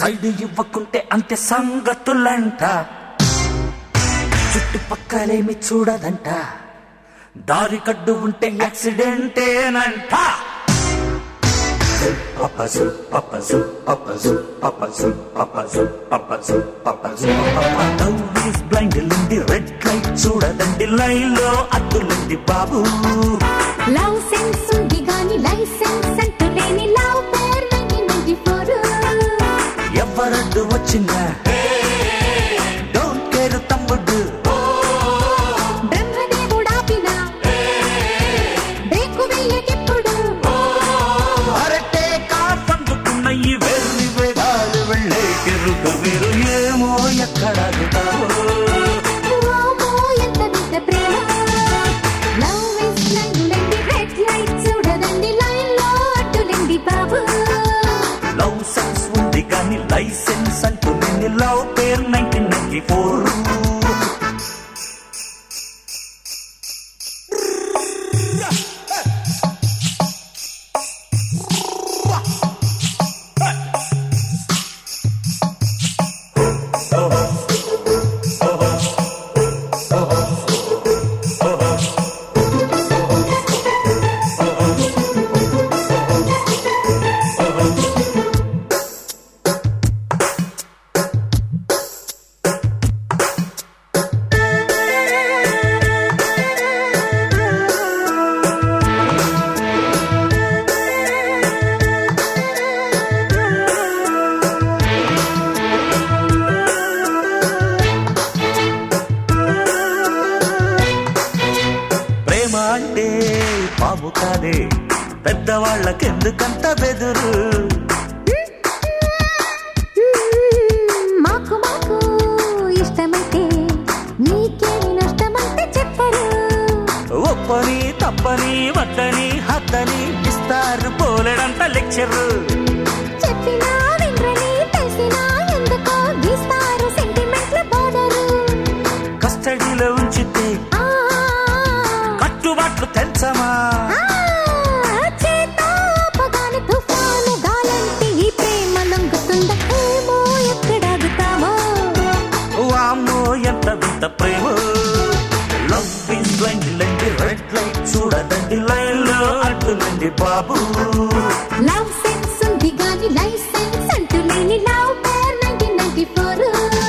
Side ఇవ్వకుంటే అంతే సంగతులంట చుట్టుపక్కలేమి చూడదంట దారి కడ్డు ఉంటే యాక్సిడెంటేనంట పప్పజు పప్పజు పప్పజు పప్పజు పప్పజు పప్పజు పప్పజు బ్లైండ్ లిండి రెడ్ లైట్ చూడదండి లైన్ లో అద్దులండి బాబు లవ్ సెన్స్ ఉంది గాని లైసెన్స్ అంటూ లేని లవ్ పేర్ నైన్టీ ఫోర్ ఎవరడ్డు వచ్చిందా డోంట్ కేర్ తమ్ముడు బ్రహ్మదేవుడాపిన బ్రేకు వెయ్యకెప్పుడు అరటే కాపందుకున్న ఈ వెర్రి వేగాలు వెళ్ళే కెరుక మీరు ఏమో ఎక్కడ వామో ఎంత పెద్ద ప్రేమ లవ్ ఇస్ లంగులండి రెడ్ లైట్ చూడదండి లైన్ లో అడ్డులండి బాబు లవ్ సెన్స్ ఉంది కానీ లైసెన్స్ అంటూ నేను లవ్ పేరు నైన్టీన్ నైన్టీ ఫోర్ ప్రేమ అంటే పాము కాదే పెద్దవాళ్ళకెందుకంత బెదురు మాకు మాకు ఇష్టమైతే నీకేమి నష్టమంటే చెప్పరు ఒప్పని తప్పని వద్దని హద్దని ఇస్తారు పోలేడంత లెక్చరు చెప్పినా వినరని తెలిసినా ఎందుకో గీస్తారు సెంటిమెంట్ల బోర్డరు కస్టడీలో ఉంచితే ఆ కట్టుబాట్లు తెంచమా ఆ, చేతాపగాని తుఫాను గాలంటే ఈ ప్రేమ లొంగుతుందా ఏమో ఎక్కడాగుతామో వామ్మో ఎంత వింత ప్రేమ లవ్ ఇస్ బ్లైండ్ లెండి రెడ్ లైట్ చూడదండి లైన్ లో అడ్డులండి బాబు లవ్ సెన్స్ ఉంది గాని లైసెన్స్ అంటూ లేని love pair nineteen ninety four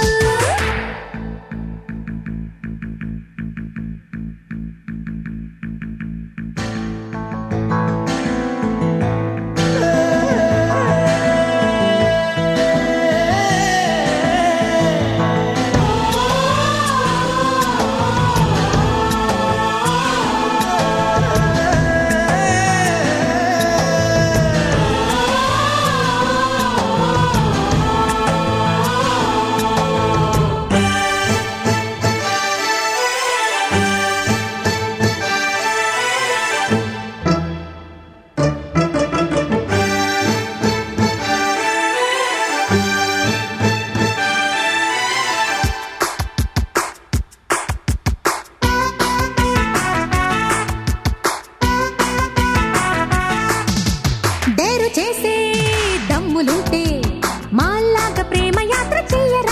dare చేసే దమ్ములుంటే మాల్లాగా ప్రేమ యాత్ర చెయ్యరా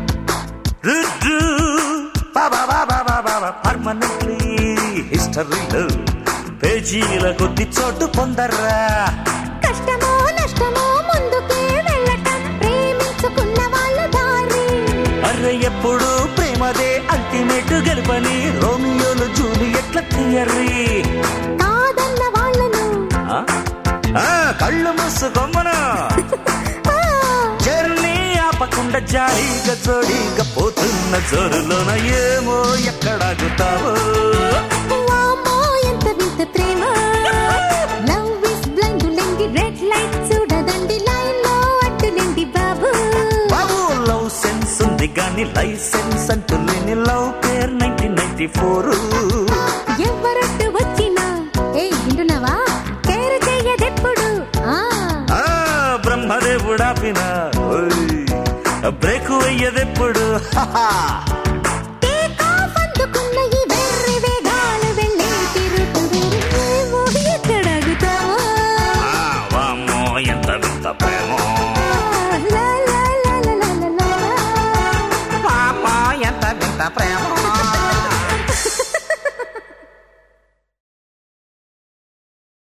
పర్మనెంట్లీ హిస్టరీలో పేజీల కొద్ది చోటు పొందర్రా కష్టమో నష్టమో ముందుకే వెళ్ళటం ప్రేమించుకున్న వాళ్ళ దారి అరే ఎప్పుడు ప్రేమదే అల్టిమేట్ గెలుపని రోమియోలు జూలియట్ల థియరీ కాదన్న వాళ్ళను ఆ? ఆ, కళ్ళు మూసుకోమ్మన ఆ, జర్నీ ఆపకుండా జాలీగా జోడీగా పోతున్న జోరులోన ఏమో ఎక్కడాగుతావో వామ్మో ఎంత వింత ప్రేమ లవ్ ఇస్ బ్లైండ్ లెండి రెడ్ లైట్ చూడదండి లైన్ లో అడ్డులేండి బాబు బాబు లవ్ సెన్స్ ఉంది కానీ లైసెన్స్ అంటూ లేని love pair nineteen ninety four ఎవరట్టు వచ్చినా ఏ వింటున్నావా కేర్ చెయ్యదెప్పుడు ఆ బ్రహ్మదేవుడాపిన బ్రేక్ వెయ్యదెప్పుడు హహా